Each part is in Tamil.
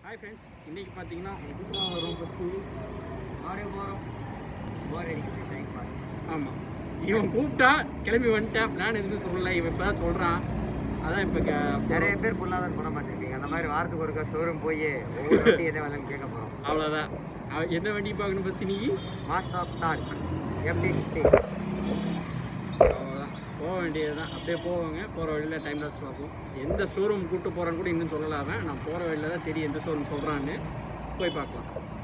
ஹாய் ஃப்ரெண்ட்ஸ் இன்றைக்கி பார்த்தீங்கன்னா புதுசாக வரும் பஸ்ஸு அப்படியே போகிறோம் போர் அடிக்குது டைம் பாஸ் ஆமாம் இவன் கூப்பிட்டா கிளம்பி வந்துட்டேன் பிளான் எதுவுமே சொல்லலை இவன் இப்போ தான் சொல்கிறான் அதான் இப்போ நிறைய பேர் பொருளாதாரம் பண்ண மாட்டேங்கிறீங்க அந்த மாதிரி வாரத்துக்கு ஒருக்கா ஷோரூம் போய் ஒவ்வொரு வண்டி என்ன வேலைன்னு கேட்க போகிறோம் அவ்வளோதான் அவன் என்ன வண்டி பார்க்கணும் பற்றி நீ மாஸ்டர் ஆஃப் டார்க் எப்படி ஃபிஃப்டி அவ்வளோதான் போக வேண்டியது தான் அப்படியே போவாங்க போகிற வழியில் டைம் லாஸ் பார்ப்போம் எந்த ஷோரூம் கூப்பிட்டு போகிறேன்னு கூட இன்னும் சொல்லல அவன் நான் போகிற வழியில் தான் தெரியும் எந்த ஷோரூம் சொல்கிறான்னு போய் பார்க்கலாம்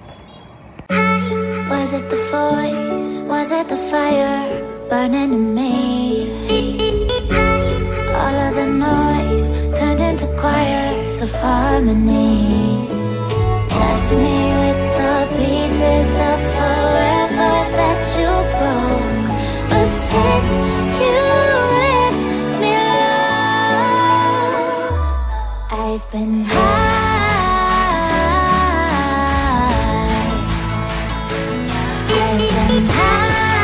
Was it the voice? Was it the fire burning in me? All of the noise turned into choirs of harmony. Left me with the pieces of forever that you broke. But since you left me alone, I've been high. I've been high.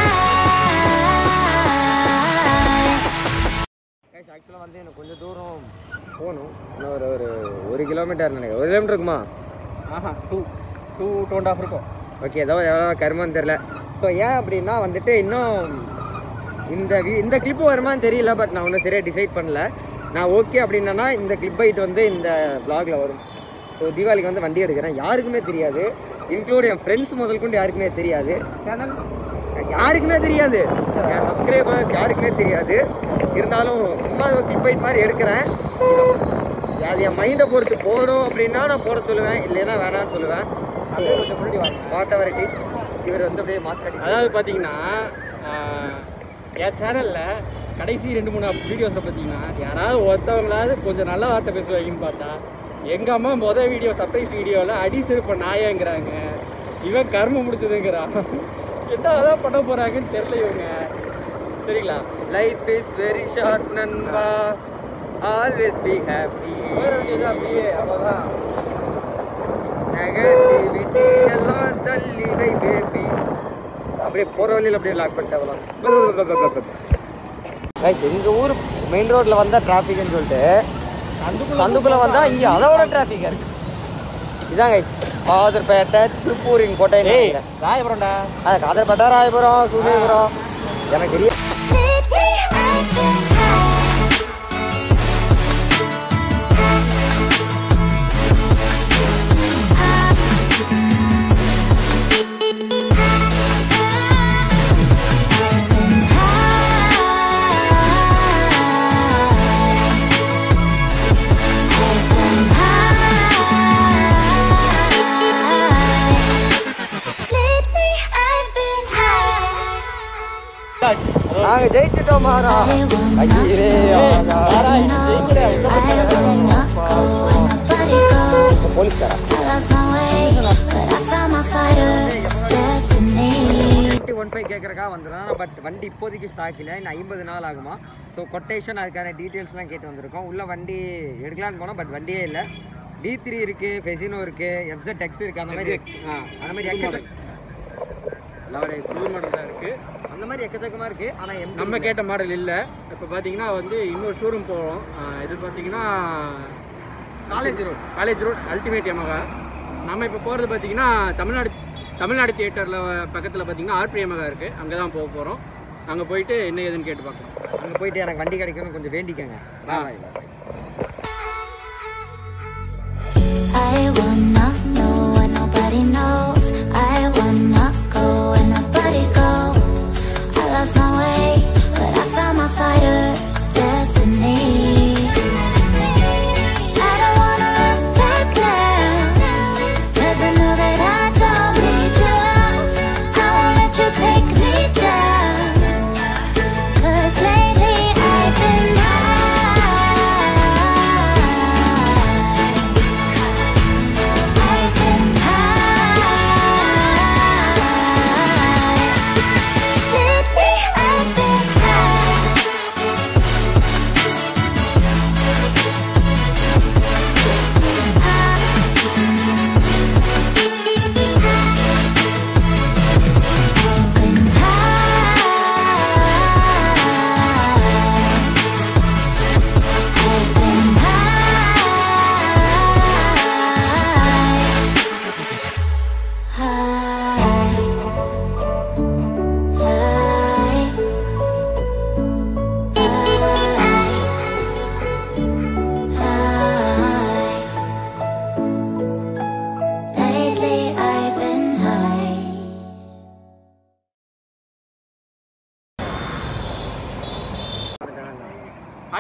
Guys ஆக்சுவலாக வந்து எனக்கு கொஞ்சம் தூரம் போகணும் இன்னும் ஒரு ஒரு ஒரு கிலோமீட்டர் நினைக்கிறேன் ஒரு கிலோமீட்டர் இருக்குமா ஆஹா two two two and half இருக்கும் ஓகே ஏதோ எவ்வளோ கருமன்னு தெரில ஸோ ஏன் அப்படின்னா வந்துட்டு இன்னும் இந்த வி இந்த கிளிப்பு வருமான்னு தெரியல பட் நான் ஒன்றும் சரியாக டிசைட் பண்ணல நான் ஓகே அப்படின்னா இந்த கிளிப் பைட் வந்து இந்த vlogல வரும் ஸோ தீபாவளிக்கு வந்து வண்டி எடுக்கிறேன் யாருக்குமே தெரியாது இன்க்ளூட் என் ஃப்ரெண்ட்ஸ் முதல் கொண்டு யாருக்குமே தெரியாது சேனல் யாருக்குமே தெரியாது என் சப்ஸ்கிரைபர்ஸ் யாருக்குமே தெரியாது இருந்தாலும் சும்மா ஒரு கிளிப் பைட் மாதிரி எடுக்கிறேன் அது என் மைண்டை பொறுத்து போடும் அப்படின்னா நான் போட சொல்லுவேன் இல்லைன்னா வேணாம்னு சொல்லுவேன் வாட் எவர் இட் இஸ் இவர் வந்து அப்படியே மாஸ்க் அடி அதாவது பார்த்தீங்கன்னா ஆஹ், என் சேனலில் கடைசி ரெண்டு மூணு வீடியோஸில் பார்த்தீங்கன்னா யாராவது ஒருத்தவங்களாவது கொஞ்சம் நல்ல வார்த்தை பேசுவாங்கன்னு பார்த்தா எங்கள் அம்மா மொதல் வீடியோ சர்ப்ரைஸ் வீடியோவில் அடி சிறுப்ப நாயங்கிறாங்க இவன் கர்மம் முடிச்சதுங்கிறான் என்ன அதான் பண்ண போகிறாங்கன்னு தெரியல இவங்க சரிங்களா லைஃப் இஸ் வெரி ஷார்ட் நண்பா ஆல்வேஸ் பி ஹாப்பி போயிட வேண்டியது அப்படியே அவ்வளோதான் நெகட்டிவிட்டி எல்லாம் தள்ளி வை பேபி அப்படியே போகிற வழியில் அப்படியே லாக் பண்ணிட்டு அவ்வளோ கைஸ் எங்கள் ஊர் மெயின் ரோட்டில் வந்தால் டிராஃபிக்னு சொல்லிட்டு சந்துக்குள்ளே வந்தால் இங்கே அதோட டிராஃபிக்காக இருக்கு இதான் கைஸ் காதர்பேட்டை திருப்பூரின் கோட்டை ஏய் ராயபுரம்டா அது காதர்பேட்டை ராயபுரம் சூரியபுரம் எனக்கு தெரியும் Lately I've been high. I've been high. I've been high. Lately I've been high. நாங்கள் ஜெயிச்சிட்டோம் மாறா ஐயே ஆகா. போலீஸ்காரா டுவெண்ட்டி ஒன் ஃபைவ் கேட்குறக்கா வந்துடும் பட் வண்டி இப்போதைக்கு ஸ்டாக் இல்லை இன்னும் ஐம்பது நாள் ஆகுமா ஸோ கொட்டேஷன் அதுக்கான டீட்டெயில்ஸ்லாம் கேட்டு வந்திருக்கோம் உள்ள வண்டி எடுக்கலான்னு போனோம் பட் வண்டியே இல்லை டி த்ரீ இருக்குது ஃபெசினோ இருக்குது எஃப்செட் எக்ஸ் இருக்குது அந்த மாதிரி ஆ அந்த மாதிரி எக்கச்சக்க லெவல் ப்ளூ மாடல் தான் இருக்குது அந்த மாதிரி எக்கச்சக்கமாக இருக்குது ஆனால் எம் நம்ம கேட்ட மாடல் இல்லை இப்போ பார்த்தீங்கன்னா வந்து இன்னொரு ஷோரூம் போகிறோம் இது பார்த்தீங்கன்னா college road college road ultimate Yamaha நம்ம இப்போ போகிறது பார்த்தீங்கன்னா தமிழ்நாடு தமிழ்நாடு தியேட்டரில் பக்கத்தில் பார்த்தீங்கன்னா ஆர்பி யமகா இருக்குது அங்கே தான் போக போகிறோம் அங்கே போயிட்டு என்ன ஏதுன்னு கேட்டு பார்க்கலாம் அங்கே போயிட்டு எனக்கு வண்டி கிடைக்கணும் கொஞ்சம் வேண்டிக்கங்க bye I wanna know what nobody knows. I wanna go where nobody goes. I lost my way, but I found my fighter's destiny. I don't wanna look back now, 'cause I know that I don't need your love. I won't let you take me down. 'Cause lately I've been high.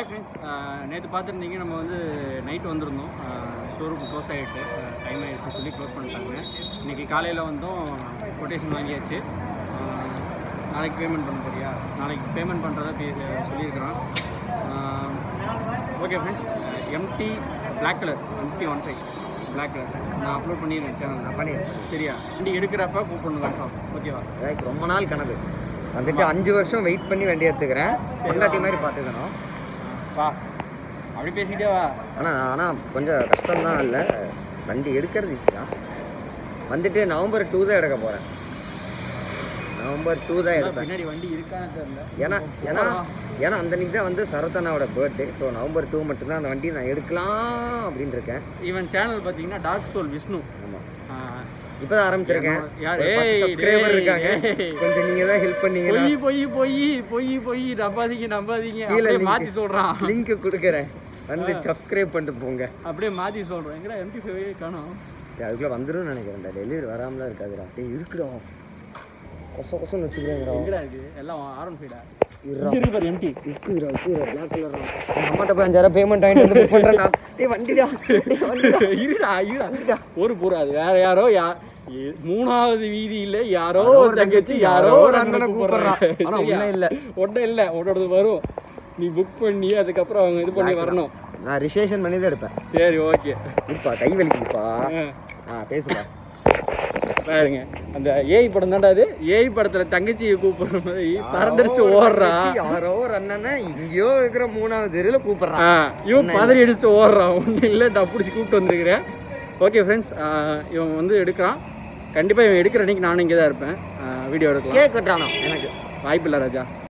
Hi friends நேற்று பார்த்துருந்தீங்க நம்ம வந்து நைட் வந்திருந்தோம் ஷோரூம் க்ளோஸ் ஆகிட்டு டைம் ஆகிடுச்சு சொல்லி க்ளோஸ் பண்ணிட்டாங்க இன்றைக்கி காலையில் வந்தோம் கொட்டேஷன் வாங்கியாச்சு அஹ், நாளைக்கு பேமெண்ட் பண்ண போறியா நாளைக்கு பேமெண்ட் பண்ணுறதா பே சொல்லியிருக்கிறோம் okay friends MT Black colour MT one five Black colour நான் அப்லோட் பண்ணிடுறேன் சேனல் நான் பண்ணி சரியா வண்டி எடுக்கிறப்ப கூப்பிடணும் கன்ஃபார்ம் ஓகேவா கைஸ் ரொம்ப நாள் கனவு வந்துட்டு அஞ்சு வருஷம் வெயிட் பண்ணி வண்டி எடுத்துக்கிறேன் பொண்டாட்டி மாதிரி பார்த்துக்கணும் வா அப்படி பேசிக்கிட்டே வா ஆனால் ஆனால் கொஞ்சம் கஷ்டம்தான் இல்லை வண்டி எடுக்கிறது ஈஸி தான் வந்துட்டு நவம்பர் டூ தான் எடுக்க போகிறேன் நவம்பர் டூ தான் எடுப்பேன் பின்னாடி வண்டி இருக்கான்னு தெரியல ஏன்னா ஏன்னா ஏன்னா அந்த அன்னைக்கு தான் வந்து சரத்தனாவோட பர்த்டே ஸோ நவம்பர் டூ மட்டும்தான் அந்த வண்டியை நான் எடுக்கலாம் அப்படின்னு இருக்கேன் இவன் சேனல் பார்த்தீங்கன்னா டார்க் சோல் விஷ்ணு ஆமாம் ஆ, இப்போ தான் ஆரம்பிச்சிருக்கேன் யார்? ஒரு பத்து ஏய், subscriber டேய், இருக்காங்க டேய். கொஞ்சம் நீங்கள் தான் ஹெல்ப் பண்ணீங்கன்னா பொய் பொய் பொய் பொய் பொய் நம்பாதீங்க நம்பாதீங்க கீழே அப்படியே link. மாத்தி சொல்றான் லிங்க் கொடுக்குறேன் வந்து சப்ஸ்கிரைப் பண்ணிட்டு போங்க அப்படியே மாத்தி சொல்றேன் எங்கடா எம்டி ஃபைவ் காணோம் சரி, அதுக்குள்ள வந்துடும் நினைக்கிறேன்டா டெலிவரி வராமலாம் இருக்காதுடா டேய் இருக்குடா கொச கொசன்னு வச்சுக்கிறேங்கடா எங்கடா இருக்கு எல்லாம் ஆரன் ஃபைடா இருடா இருக்கு பாரு எம்டி இருக்குதுடா இருக்குதுடா பிளாக் கலர்டா எங்கள் அம்மாட்ட போய் அஞ்சாயிரம் பேமெண்ட் வாங்கிட்டு வந்து புக் பண்ணுறேன்டா டேய் வண்டிடா டேய் வண்டிடா இருடா இருடா ஒரு பூரா அது வேற யாரோ யா ஏ- மூணாவது வீதியில யாரோ யாரோ ஒரு ஒரு தங்கச்சி தங்கச்சி, யாரோ யாரோ ஒரு ஒரு அண்ணனை அண்ணனை கூப்பிடுறான் கூப்பிடுறான். ஆனா சரியா? ஒண்ணும் இல்ல. ஒன்றும் இல்லை உன்னோடது வரும் நீ புக் பண்ணி அதுக்கப்புறம் அவங்க இது பண்ணி வரணும் நான் ரிசேஷன் பண்ணி தான் எடுப்பேன் சரி ஓகே இருப்பா கை வலிக்குதுப்பா ஆ பேசுப்பா பாருங்க அந்த ஏஐ படம் தான்டா அது ஏஐ படத்துல தங்கச்சியை கூப்பிடுற மாதிரி பறந்துருச்சு ஓடுறா யாரோ ஒரு அண்ணனை இங்கேயோ இருக்கிற மூணாவது தெருவில் கூப்பிடுறான் ஆ, இவன் பதறி அடிச்சு ஓடுறான் ஒன்றும் இல்லை நான் பிடிச்சி கூப்பிட்டு வந்திருக்கிறேன் ஓகே ஃப்ரெண்ட்ஸ் இவன் வந்து எடுக்கிறான் கண்டிப்பாக இவன் எடுக்கிற அன்னைக்கு நானும் இங்கே தான் இருப்பேன் வீடியோ எடுக்கலாம் கேக் வெட்டுறானா எனக்கு வாய்ப்பு இல்லை ராஜா